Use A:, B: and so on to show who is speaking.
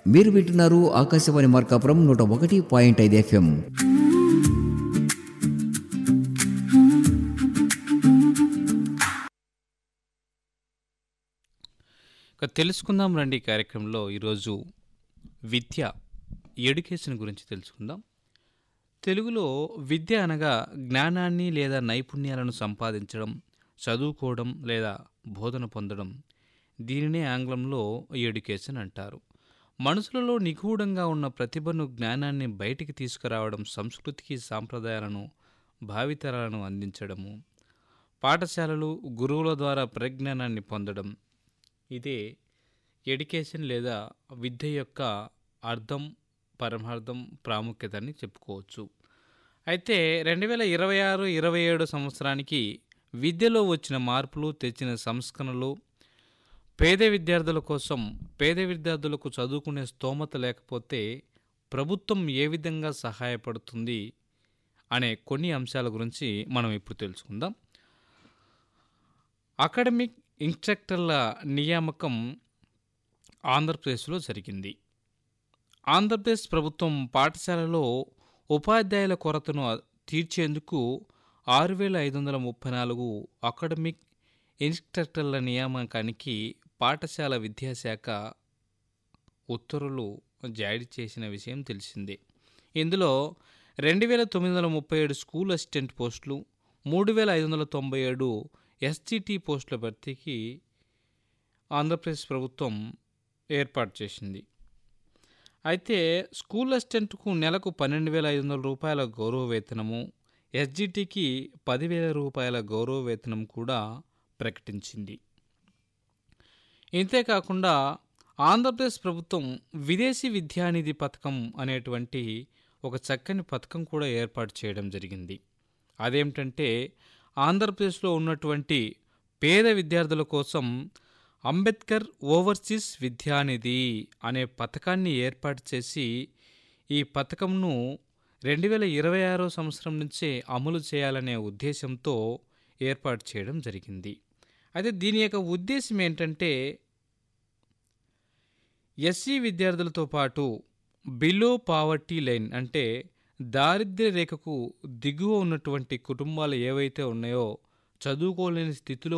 A: మీరు వింటున్నారు ఆకాశవాణి మార్కాపురం నూట ఒకటి పాయింట్ ఐదు ఎఫ్ఎం
B: ఇక తెలుసుకుందాం రండి కార్యక్రమంలో ఈరోజు విద్య ఎడ్యుకేషన్ గురించి తెలుసుకుందాం తెలుగులో విద్య అనగా జ్ఞానాన్ని లేదా నైపుణ్యాలను సంపాదించడం చదువుకోవడం లేదా బోధన పొందడం దీనినే ఆంగ్లంలో ఎడ్యుకేషన్ అంటారు మనుషులలో నిగూఢంగా ఉన్న ప్రతిభను జ్ఞానాన్ని బయటికి తీసుకురావడం సంస్కృతికి సాంప్రదాయాలను భావితరాలను అందించడము పాఠశాలలు గురువుల ద్వారా ప్రజ్ఞానాన్ని పొందడం ఇదే ఎడ్యుకేషన్ లేదా విద్య యొక్క అర్థం పరమార్థం ప్రాముఖ్యతని చెప్పుకోవచ్చు అయితే రెండు వేల ఇరవై ఆరు ఇరవై ఏడు సంవత్సరానికి విద్యలో వచ్చిన మార్పులు తెచ్చిన సంస్కరణలు పేద విద్యార్థుల కోసం పేద విద్యార్థులకు చదువుకునే స్తోమత లేకపోతే ప్రభుత్వం ఏ విధంగా సహాయపడుతుంది అనే కొన్ని అంశాల గురించి మనం ఇప్పుడు తెలుసుకుందాం అకాడమిక్ ఇన్స్ట్రక్టర్ల నియామకం ఆంధ్రప్రదేశ్లో జరిగింది ఆంధ్రప్రదేశ్ ప్రభుత్వం పాఠశాలలో ఉపాధ్యాయుల కొరతను తీర్చేందుకు ఆరు వేల ఐదు వందల ముప్పై నాలుగు అకాడమిక్ ఇన్స్ట్రక్టర్ల నియామకానికి పాఠశాల విద్యాశాఖ ఉత్తర్వులు జారీ చేసిన విషయం తెలిసిందే ఇందులో రెండు వేల తొమ్మిది వందల ముప్పై ఏడు స్కూల్ అసిస్టెంట్ పోస్టులు మూడు వేల ఐదు వందల తొంభై ఏడు ఎస్జిటి పోస్టుల భర్తీకి ఆంధ్రప్రదేశ్ ప్రభుత్వం ఏర్పాటు చేసింది అయితే స్కూల్ అసిస్టెంట్కు నెలకు పన్నెండు వేల ఐదు వందల రూపాయల గౌరవ వేతనము ఎస్జిటికి పదివేల రూపాయల గౌరవ వేతనం కూడా ప్రకటించింది ఇంతేకాకుండా ఆంధ్రప్రదేశ్ ప్రభుత్వం విదేశీ విద్యానిధి పథకం అనేటువంటి ఒక చక్కని పథకం కూడా ఏర్పాటు చేయడం జరిగింది అదేమిటంటే ఆంధ్రప్రదేశ్లో ఉన్నటువంటి పేద విద్యార్థుల కోసం అంబేద్కర్ ఓవర్సీస్ విద్యానిధి అనే పథకాన్ని ఏర్పాటు చేసి ఈ పథకంను రెండు వేల ఇరవై ఆరో సంవత్సరం నుంచే అమలు చేయాలనే ఉద్దేశంతో ఏర్పాటు చేయడం జరిగింది అయితే దీని యొక్క ఉద్దేశం ఏంటంటే ఎస్సీ విద్యార్థులతో పాటు బిలో పావర్టీ లైన్ అంటే దారిద్ర్య రేఖకు దిగువ ఉన్నటువంటి కుటుంబాలు ఏవైతే ఉన్నాయో చదువుకోలేని స్థితిలో